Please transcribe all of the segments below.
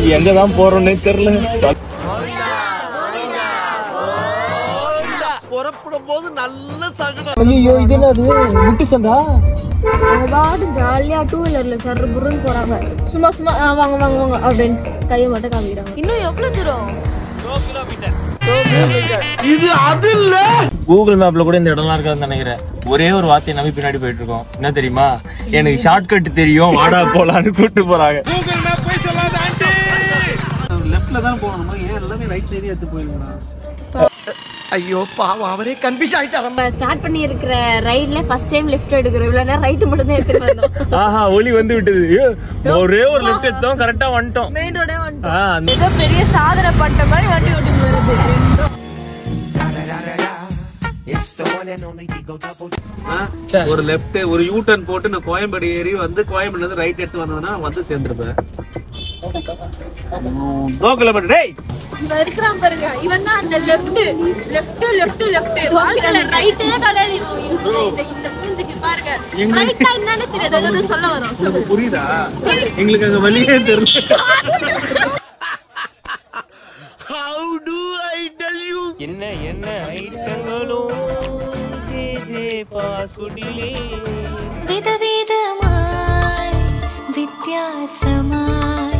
எங்க தான் போறோம்னே தெரியல புறப்படும் போது நல்ல சகனம் ஐயோ இது என்னது முட்டு சந்தா அவங்க பாட்டு ஜாலியா டூ வீலர்ல சர்ரு புருன்னு போறாங்க சும்மா சும்மா ஆ, வாங்க வாங்க வாங்க அப்படின்னு கையை மட்டும் காமிக்கிறாங்க இன்னும் எவ்வளவு தூரம் இது அது இல்ல கூகுள் மேப்ல கூட இந்த இடம்லாம் இருக்காதுன்னு நினைக்கிறேன் ஒரே ஒரு வார்த்தையை நம்பி பின்னாடி போயிட்டு இருக்கோம் என்ன தெரியுமா எனக்கு ஷார்ட்கட் தெரியும் வாடா போலான்னு கூட்டு போறாங்க கூகுள் மேப் போய் சொல்லாத ஆண்டி லெஃப்ட்ல தான் போகணும் ஏன் எல்லாமே ரைட் சைடு எடுத்து போயிடுங்கண்ணா ஐயோ பாவம் அவரே கன்ஃபியூஸ் ஆயிட்டாரு ஸ்டார்ட் பண்ணி இருக்கிற ரைட்ல ஃபர்ஸ்ட் டைம் லெஃப்ட் எடுக்கிறோம் இவ்வளவு நேரம் ரைட் மட்டும் தான் எடுத்துட்டு வந்தோம் ஆஹா ஒலி வந்து விட்டது ஏ, ஒரே ஒரு லெஃப்ட் எடுத்தோம் கரெக்டா வந்துட்டோம் மெயின் ரோடே வந்துட்டோம் ஆ, அந்த- ஏதோ பெரிய சாதனை பண்ற மாதிரி வண்டி ஓட்டிட்டு வருது ரெண்டும். ஒரு லெஃப்ட் ஒரு யூ டர்ன் போட்டு நான் கோயம்பேடு ஏறி வந்து கோயம்பேடுல இருந்து ரைட் எடுத்து வந்தோம்னா வந்து சேர்ந்துருப்பேன் தோ கிலோமீட்டர் டேய் இவன் இருக்கிறான் பாருங்க இவன் தான் அந்த லெஃப்ட் லெஃப்ட் லெஃப்ட் லெஃப்ட் வாழ்க்கையில ரைட்டே கிடையாது இவன். இந்த- இந்த- இந்த மூஞ்சிக்கு பாருங்க ரைட்டா என்னன்னு தெரியாது அது சொல்ல வரோம் சொல்லுங்க புரியுதா எங்களுக்கு அங்க வழியே தெரியல how do I tell you என்ன என்ன ஐட்டங்களும் ஜே ஜே பாஸ்குடிலே விதவிதமாய் வித்தியாசமாய்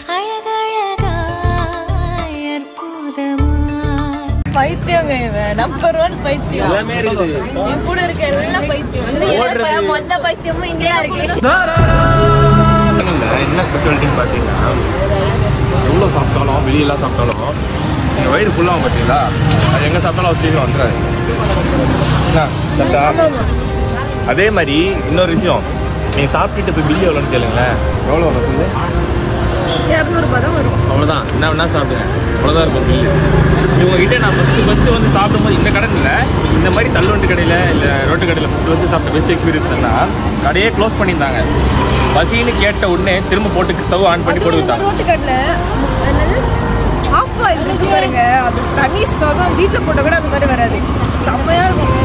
அழகழகாய் அற்புதமாய் பைத்தியங்க இவன் நம்பர் ஒன் பைத்தியம் எல்லாமே இருக்குது என் கூட இருக்க எல்லாம் பைத்தியம் வந்து ஓடுறது. இவன் மொத்த பைத்தியமும் இங்கேயா இருக்கு இல்ல, என்ன ஸ்பெஷாலிட்டின்னு பார்த்தீங்கன்னா எவ்வளோ சாப்பிட்டாலும் வெளியெல்லாம் சாப்பிட்டாலும் எங்கள் வயிறு ஃபுல்லாகும் பார்த்தீங்களா அது எங்கே சாப்பிட்டாலும் அவர் சீக்கிரம் வந்துடாது என்ன கரெக்டா அதே மாதிரி இன்னொரு விஷயம் நீங்கள் சாப்பிட்டுட்டு போய் பில்லு எவ்வளோன்னு கேளுங்களேன் எவ்வளோ வரும் சொல்லு இரநூறுபா தான் வரும் அவ்வளோதான் என்ன வேணா சாப்பிடுங்க அவ்வளோதான் இருக்கும் பில்லு இவங்க கிட்ட நான் ஃபஸ்ட்டு ஃபஸ்ட்டு வந்து சாப்பிடும்போது இந்த கடை இல்லை இந்த மாதிரி தள்ளுவண்டி கடையில் இல்லை ரோட்டு கடையில் ஃபஸ்ட்டு வச்சு சாப்பிட்ட பெஸ்ட் எக்ஸ்பீரியன்ஸ் என்னன்னா கடையே க்ளோஸ் பண்ணியிருந்தாங்க பசின்னு கேட்ட உடனே திரும்ப போட்டு ஸ்டவ் ஆன் பண்ணி போட்டு விட்டாங்க ரோட்டு கடையில என்னது ஆஃப் ஆயில் இருக்கு பாருங்க அது தனி சுகம் வீட்டுல போட்ட கூட அந்த மாதிரி வராது செம்மையா இருக்கும்